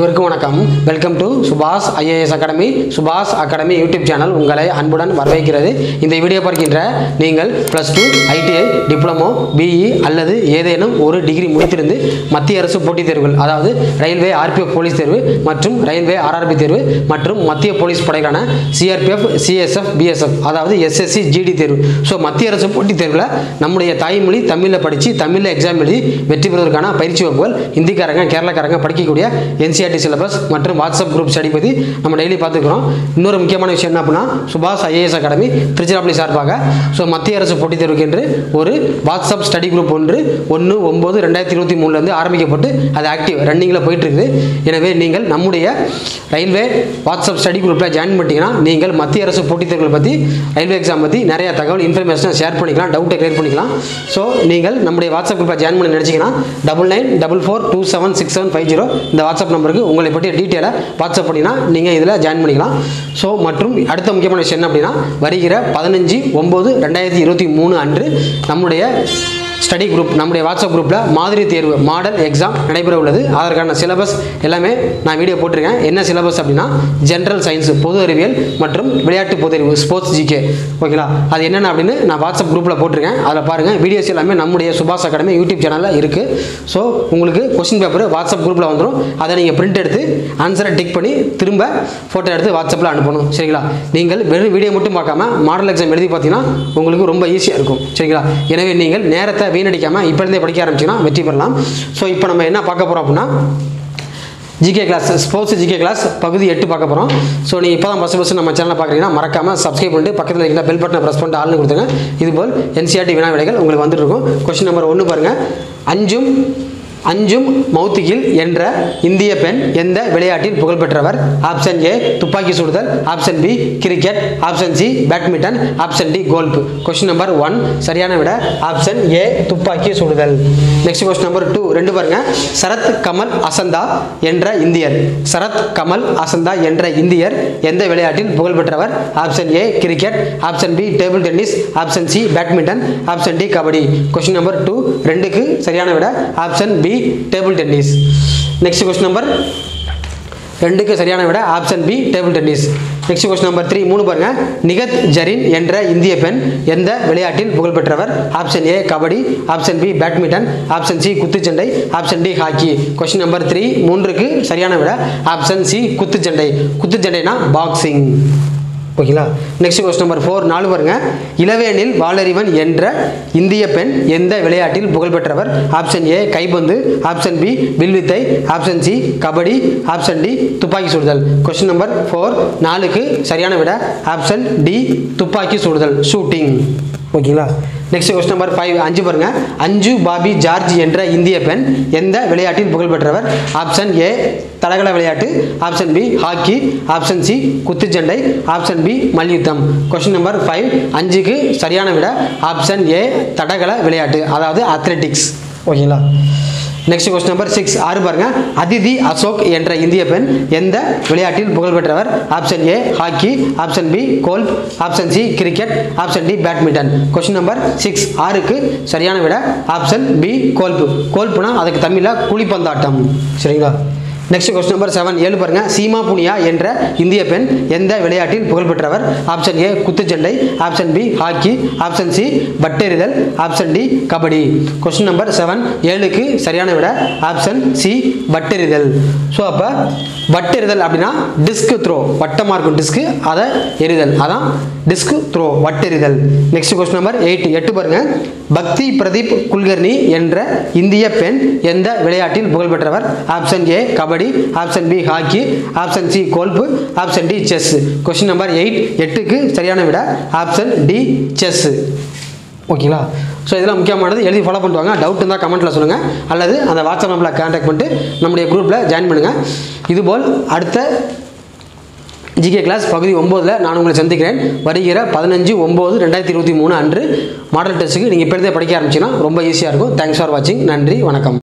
அனைவருக்கும் வணக்கம் welcome to சுபாஷ் ஐஏஎஸ் அகாடமி சுபாஷ் அகாடமி யூடியூப் சேனல் உங்களை அன்புடன் வரவேற்கிறது இந்த வீடியோ பார்க்கின்ற நீங்கள் plus two ITI diploma BE அல்லது ஏதேனும் ஒரு டிகிரி முடித்திருந்து மத்திய அரசு போட்டித் தேர்வுகள் அதாவது ரயில்வே ஆர்பிஎஃப் போலீஸ் தேர்வு மற்றும் ரயில்வே ஆர்ஆர்பி தேர்வு மற்றும் மத்திய போலீஸ் படைகளான சிஆர்பிஎஃப் சிஎஸ்எஃப் பிஎஸ்எஃப் அதாவது எஸ்எஸ்சி ஜிடி தேர்வு ஸோ மத்திய அரசு போட்டித் தேர்வில் நம்முடைய தாய்மொழி தமிழில் படித்து தமிழில் எக்ஸாம் எழுதி வெற்றி பெறுவதற்கான பயிற்சி வகுப்புகள் ஹிந்திக்காரங்க கேரளாக்காரங்க படிக்கக்கூடிய என்சிஆர்டி சிலபஸ் மற்றும் வாட்ஸ்அப் குரூப் ஸ்டடி பற்றி நம்ம டெய்லி பார்த்துக்கிறோம் இன்னொரு முக்கியமான விஷயம் என்ன அப்படின்னா சுபாஷ் ஐஏஎஸ் அகாடமி திருச்சிராப்பள்ளி சார்பாக ஸோ மத்திய அரசு போட்டித் தேர்வுக்கு என்று ஒரு வாட்ஸ்அப் ஸ்டடி குரூப் ஒன்று ஒன்று ஒம்பது ரெண்டாயிரத்தி இருபத்தி மூணுலேருந்து ஆரம்பிக்கப்பட்டு அது ஆக்டிவ் ரன்னிங்கில் போயிட்டு இருக்குது எனவே நீங்கள் நம்முடைய ரயில்வே வாட்ஸ்அப் ஸ்டடி குரூப்பில் ஜாயின் பண்ணிட்டீங்கன்னா நீங்கள் மத்திய அரசு போட்டித் தேர்வுகளை பற்றி ரயில்வே எக்ஸாம் பற்றி நிறைய தகவல் இன்ஃபர்மேஷனை ஷேர் பண்ணிக்கலாம் டவுட்டை கிளியர் பண்ணிக்கலாம் ஸோ நீங்கள் நம்முடைய வாட்ஸ்அப் குரூப்பில் ஜாயின் பண்ண நினச்சிங்கன்னா double nine double four two seven six seven five zero இந்த வாட்ஸ்அப் நம்பருக்கு உங்களை பற்றிய டீட்டெயிலை வாட்ஸ்அப் பண்ணினா நீங்கள் இதில் ஜாயின் பண்ணிக்கலாம் ஸோ மற்றும் அடுத்த முக்கியமான விஷயம் என்ன அப்படின்னா வருகிற பதினஞ்சு ஒம்பது ரெண்டாயிரத்தி இருபத்தி மூணு அன்று நம்முடைய ஸ்டடி குரூப் நம்முடைய வாட்ஸ்அப் குரூப்பில் மாதிரி தேர்வு மாடல் எக்ஸாம் நடைபெற உள்ளது அதற்கான சிலபஸ் எல்லாமே நான் வீடியோ போட்டிருக்கேன் என்ன சிலபஸ் அப்படின்னா ஜென்ரல் சயின்ஸ் பொது அறிவியல் மற்றும் விளையாட்டு பொது அறிவு ஸ்போர்ட்ஸ் ஜிகே ஓகேங்களா அது என்னென்ன அப்படின்னு நான் வாட்ஸ்அப் குரூப்பில் போட்டிருக்கேன் அதில் பாருங்கள் வீடியோஸ் எல்லாமே நம்முடைய சுபாஷ் அகாடமி யூடியூப் சேனலில் இருக்குது ஸோ உங்களுக்கு கொஸ்டின் பேப்பர் வாட்ஸ்அப் குரூப்பில் வந்துடும் அதை நீங்கள் பிரிண்ட் எடுத்து ஆன்சரை டிக் பண்ணி திரும்ப ஃபோட்டோ எடுத்து வாட்ஸ்அப்பில் அனுப்பணும் சரிங்களா நீங்கள் வெறும் வீடியோ மட்டும் பார்க்காம மாடல் எக்ஸாம் எழுதி பார்த்தீங்கன்னா உங்களுக்கு ரொம்ப ஈஸியாக இருக்கும் சரிங்களா எனவே நீங்கள் நேரத்தை வீணடிக்காமல் இப்போ இருந்தே படிக்க ஆரம்பிச்சிங்கன்னா வெற்றி பெறலாம் ஸோ இப்போ நம்ம என்ன பார்க்க போகிறோம் அப்படின்னா GK class sports GK class பகுதி எட்டு பார்க்க போகிறோம் ஸோ நீங்கள் இப்போ தான் ஃபஸ்ட் ஃபஸ்ட் நம்ம சேனலை பார்க்குறீங்கன்னா மறக்காமல் சப்ஸ்கிரைப் பண்ணிட்டு பக்கத்தில் இருக்கிற பெல் பட்டனை ப்ரெஸ் பண்ணிட்டு ஆள்னு கொடுத்துங்க இதுபோல் என்சிஆர்டி வினா விடைகள் உங்களுக்கு வந்துட்டு இருக்கும் கொஸ்டின் நம்பர் ஒன்று பாருங்கள் அஞ்சும் அஞ்சும் மௌத்திகில் என்ற இந்திய பெண் எந்த விளையாட்டில் புகழ்பெற்றவர் ஆப்ஷன் ஏ துப்பாக்கி சுடுதல் option B cricket option C badminton option D golf question number one சரியான விட ஆப்ஷன் ஏ துப்பாக்கி சுடுதல் நெக்ஸ்ட் கொஸ்டின் நம்பர் டூ ரெண்டு பாருங்க சரத் கமல் அசந்தா என்ற இந்தியர் சரத் கமல் அசந்தா என்ற இந்தியர் எந்த விளையாட்டில் புகழ்பெற்றவர் option A cricket option B table tennis option C badminton option D kabaddi question number two ரெண்டுக்கு சரியான விட option B table tennis next question number ரெண்டுக்கு சரியான விட option B table tennis next question number three மூணு பாருங்க நிகத் ஜரீன் என்ற இந்திய பெண் எந்த விளையாட்டில் புகழ்பெற்றவர் option A kabaddi option B badminton option C குத்துச்சண்டை option D hockey question number three மூன்றுக்கு சரியான விட ஆப்ஷன் சி குத்துச்சண்டை குத்துச்சண்டைனா பாக்ஸிங் ஓகேங்களா நெக்ஸ்ட் கொஸ்டின் நம்பர் ஃபோர் நாலு பாருங்க இளவேனில் வாளறிவன் என்ற இந்திய பெண் எந்த விளையாட்டில் புகழ்பெற்றவர் ஆப்ஷன் ஏ கைப்பந்து ஆப்ஷன் பி வில்வித்தை option C kabaddi option D துப்பாக்கி சுடுதல் கொஸ்டின் நம்பர் ஃபோர் நாலுக்கு சரியான விட ஆப்ஷன் டி துப்பாக்கி சுடுதல் ஷூட்டிங் ஓகேங்களா நெக்ஸ்ட் கொஸ்டின் நம்பர் ஃபைவ் அஞ்சு பாருங்க அஞ்சு பாபி ஜார்ஜ் என்ற இந்திய பெண் எந்த விளையாட்டில் புகழ்பெற்றவர் ஆப்ஷன் ஏ தடகள விளையாட்டு option B hockey option C குத்துச்சண்டை ஆப்ஷன் பி மல்யுத்தம் கொஸ்டின் நம்பர் ஃபைவ் அஞ்சுக்கு சரியான விட ஆப்ஷன் ஏ தடகள விளையாட்டு அதாவது அத்லெட்டிக்ஸ் ஓகேங்களா நெக்ஸ்ட் கொஸ்டின் நம்பர் சிக்ஸ் ஆறு பாருங்க அதிதி அசோக் என்ற இந்திய பெண் எந்த விளையாட்டில் புகழ்பெற்றவர் option A hockey option B golf option C cricket option D badminton question number six ஆறுக்கு சரியான விட ஆப்ஷன் பி கோல்ஃப் கோல்ஃப்னா அதுக்கு தமிழில் குழிப்பந்தாட்டம் சரிங்களா நெக்ஸ்ட் கொஸ்டின் நம்பர் செவன் ஏழு பாருங்க சீமா புனியா என்ற இந்திய பெண் எந்த விளையாட்டில் புகழ்பெற்றவர் ஆப்ஷன் ஏ குத்துச்சண்டை option B hockey option C வட்டெறிதல் option D kabaddi question number seven ஏழுக்கு சரியான விட ஆப்ஷன் சி வட்டெறிதல் ஸோ அப்போ வட்டெறிதல் அப்படின்னா டிஸ்க் த்ரோ வட்டமாக இருக்கும் டிஸ்க்கு அதை எறிதல் அதான் டிஸ்க் த்ரோ வட்டெறிதல் நெக்ஸ்ட் கொஸ்டின் நம்பர் எயிட் எட்டு பாருங்க பக்தி பிரதீப் குல்கர்னி என்ற இந்திய பெண் எந்த விளையாட்டில் புகழ்பெற்றவர் option A kabaddi option B hockey option C golf option D chess question number eight எட்டுக்கு சரியான விட ஆப்ஷன் டி செஸ் ஓகேங்களா ஸோ இதெல்லாம் முக்கியமானது எழுதி ஃபாலோ பண்ணுவாங்க டவுட் இருந்தால் கமெண்ட்டில் சொல்லுங்கள் அல்லது அந்த வாட்ஸ்அப் நம்பரில் கான்டாக்ட் பண்ணிட்டு நம்முடைய குரூப்பில் ஜாயின் பண்ணுங்கள் இதுபோல் அடுத்த ஜிகே கிளாஸ் பகுதி ஒம்போதில் நான் உங்களை சந்திக்கிறேன் வருகிற பதினஞ்சு ஒம்பது ரெண்டாயிரத்தி இருபத்தி மூணு அன்று மாடல் டெஸ்ட்டுக்கு நீங்கள் இப்போ இருந்தே படிக்க ஆரம்பிச்சிங்கன்னா ரொம்ப ஈஸியாக இருக்கும் தேங்க்ஸ் ஃபார் வாட்சிங் நன்றி வணக்கம்